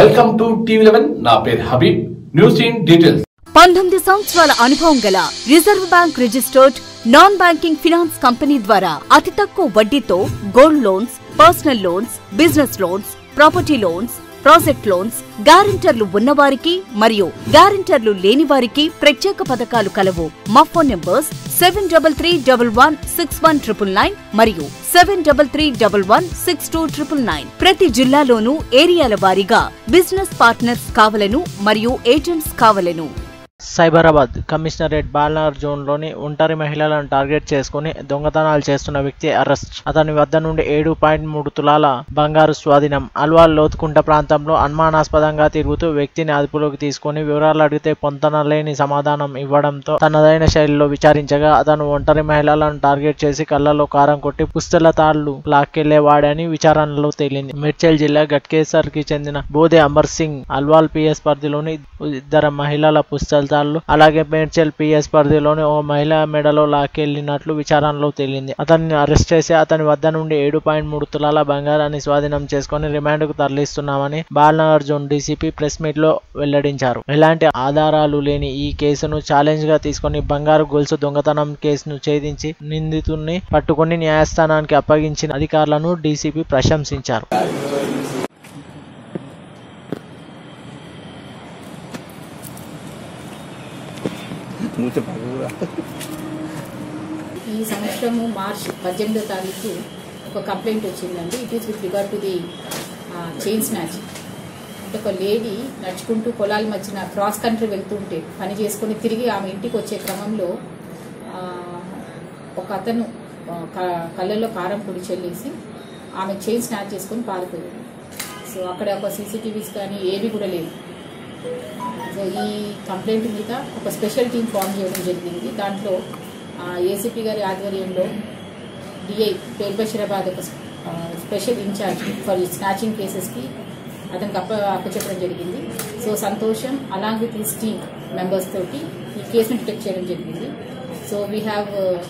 welcome to TV eleven నా పేరు Habib news in details పంతొమ్మిది సంవత్సరాల అనుభవం గల Reserve Bank registered non banking finance company ద్వారా అతి తక్కువ వడ్డీతో gold loans personal loans business loans property loans project loans గ్యారెంటర్లు ఉన్నవారికి మరియు గ్యారెంటర్లు లేని వారికి ప్రత్యేక పథకాలు కలవు మా phone numbers seven double three double one six one triple nine మరియు seven double three double one six two triple nine ప్రతి జిల్లాలోనూ ఏరియాల వారీగా బిజినెస్ పార్ట్నర్స్ కావలను మరియు ఏజెంట్స్ కావలను సైబరాబాద్ కమిషనరేట్ బాలనగర్ జోన్లోని ఒంటరి మహిళలను టార్గెట్ చేసుకుని దొంగతనాలు చేస్తున్న వ్యక్తి అరెస్ట్ అతని వద్ద నుండి ఏడు పాయింట్ మూడు తులాల బంగారు స్వాధీనం అల్వాల్ లోతుకుంట ప్రాంతంలో అనుమానాస్పదంగా తిరుగుతూ వ్యక్తిని అదుపులోకి తీసుకొని వివరాలు అడిగితే పొంతనలేని సమాధానం ఇవ్వడంతో తనదైన శైలిలో విచారించగా అతను ఒంటరి మహిళలను టార్గెట్ చేసి కళ్ళలో కారం కొట్టి పుస్తల తాళ్లు లాక్కెళ్లేవాడని విచారణలో తేలింది మేడ్చల్ జిల్లా గట్కేసర్ కి చెందిన బోధే అమర్ సింగ్ అల్వాల్ పిఎస్ పరిధిలోని ఇద్దరు మహిళల పుస్తల తాళ్లు అలాగే మేడ్చల్ పిఎస్ పరిధిలోని ఓ మహిళ మెడలో లాక్కెళ్లినట్లు విచారణలో తేలింది అతన్ని అరెస్ట్ చేసి అతని వద్ద నుండి ఏడు పాయింట్ మూడు తులాల బంగారాన్ని స్వాధీనం చేసుకుని రిమాండ్కు తరలిస్తున్నామని Balanagar zone DCP press meet లో వెల్లడించారు ఎలాంటి ఆధారాలు లేని ఈ కేసును ఛాలెంజ్ గా తీసుకొని బంగారు గొలుసు దొంగతనం కేసును ఛేదించి నిందితుడిని పట్టుకుని న్యాయస్థానానికి అప్పగించిన అధికారులను డీసీపీ ప్రశంసించారు ఈ సంవత్సరము మార్చ్ పద్దెనిమిదో తారీఖు ఒక కంప్లైంట్ వచ్చిందండి it is with regard to the chain snatch అంటే ఒక లేడీ నడుచుకుంటూ పొలాల మధ్యన క్రాస్ కంట్రీ వెళ్తుంటే పని చేసుకొని తిరిగి ఆమె ఇంటికి వచ్చే క్రమంలో ఆ, ఒక అతను ఆ, క- కళ్ళల్లో కారం పొడి చెల్లేసి ఆమె చైన్ స్నాచ్ చేసుకొని పారిపోయాడు సో అక్కడ ఒక సీసీటీవీస్ కానీ ఏవి కూడా లేవు సో ఈ కంప్లైంట్ మీద ఒక స్పెషల్ టీం ఫామ్ చేయడం జరిగింది దాంట్లో ఏసీపీ గారి ఆధ్వర్యంలో డిఐ పేర్ బషీరాబాద్ ఒక ఆ, స్పెషల్ ఇన్ఛార్జ్ ఫర్ స్నాచింగ్ కేసెస్కి అతనికి అప్ప అప్పచెప్పడం జరిగింది సో సంతోషం along with his team members తోటి ఈ కేసును డిటెక్ట్ చేయడం జరిగింది so we have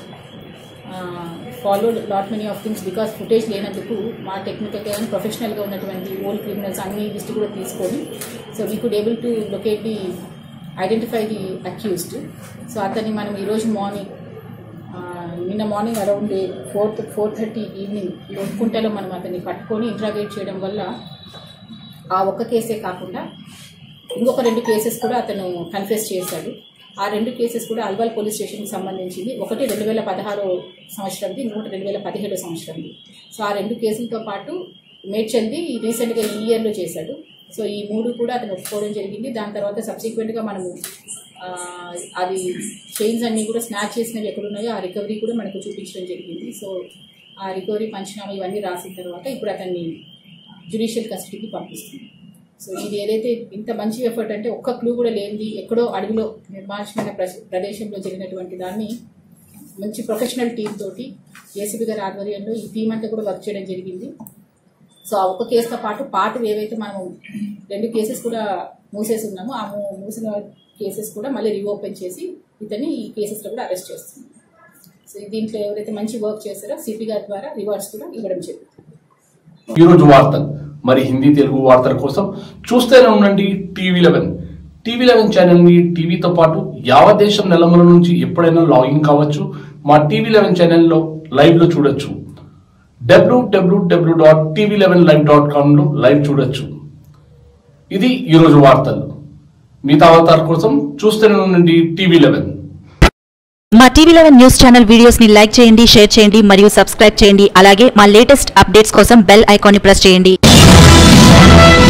follow lot many of things because footage లేనందుకు మా టెక్నికల్గా కానీ ప్రొఫెషనల్గా ఉన్నటువంటి ఓల్డ్ క్రిమినల్స్ అన్ని లిస్ట్ కూడా తీసుకొని so we could able to locate the identify the accused so అతన్ని మనం ఈరోజు మార్నింగ్ నిన్న morning around four four thirty evening లోకుంటలో మనం అతన్ని పట్టుకొని ఇంట్రాగేట్ చేయడం వల్ల ఆ ఒక్క కేసే కాకుండా ఇంకొక రెండు కేసెస్ కూడా అతను కన్ఫెస్ చేశాడు ఆ రెండు కేసెస్ కూడా అల్వాల్ పోలీస్ స్టేషన్కి సంబంధించింది ఒకటి రెండు వేల పదహారో సంవత్సరంది ఇంకొకటి రెండు వేల పదిహేడో సంవత్సరంది సో ఆ రెండు కేసులతో పాటు మేడ్చల్ది రీసెంట్గా ఈ ఇయర్లో చేశాడు సో ఈ మూడు కూడా అతను ఒప్పుకోవడం జరిగింది దాని తర్వాత సబ్సిక్వెంట్గా మనము ఆ, అది చైన్స్ అన్నీ కూడా స్నాచ్ చేసినవి ఎక్కడున్నాయో ఆ రికవరీ కూడా మనకు చూపించడం జరిగింది సో ఆ రికవరీ పంచనామా ఇవన్నీ రాసిన తర్వాత ఇప్పుడు అతన్ని జ్యుడిషియల్ కస్టడీకి పంపిస్తుంది సో ఇది ఏదైతే ఇంత మంచి ఎఫర్ట్ అంటే ఒక్క క్లూ కూడా లేనిది ఎక్కడో అడవిలో నిర్మానుషమైన ప్రజ- ప్రదేశంలో జరిగినటువంటి దాన్ని మంచి ప్రొఫెషనల్ టీం తోటి ఏసీబీ గారి ఆధ్వర్యంలో ఈ టీం అంతా కూడా వర్క్ చేయడం జరిగింది సో ఆ ఒక్క కేసుతో పాటు పాటు ఏవైతే మనము రెండు కేసెస్ కూడా మూసేసి ఉన్నామో ఆ మూ- మూసిన కేసెస్ కూడా మళ్ళీ రీఓపెన్ చేసి ఇతన్ని ఈ కేసెస్లో కూడా అరెస్ట్ చేస్తుంది సో దీంట్లో ఎవరైతే మంచి వర్క్ చేస్తారో సిపి గారి ద్వారా రివార్డ్స్ కూడా ఇవ్వడం జరుగుతుంది ఈరోజు వార్తలు మరి హిందీ తెలుగు వార్తల కోసం చూస్తూనే ఉండండి TV eleven TV eleven channel ని టీవీతో పాటు యావత్ దేశం నెలమల నుంచి ఎప్పుడైనా లాగిన్ కావచ్చు మా టీవీ లెవెన్ ఛానల్లో లైవ్ లో చూడొచ్చు డబ్ల్యూడబ్ల్యూడబ్ల్యూ dot TV eleven live dot com లో లైవ్ చూడొచ్చు ఇది ఈరోజు వార్తలు మిగతా వార్తల కోసం చూస్తూనే ఉండండి టీవీ లెవెన్ మా TV eleven news channel videos ని లైక్ చేయండి షేర్ చేయండి మరియు సబ్స్క్రైబ్ చేయండి అలాగే మా లేటెస్ట్ అప్డేట్స్ కోసం బెల్ ఐకాన్ ని ప్రెస్ చేయండి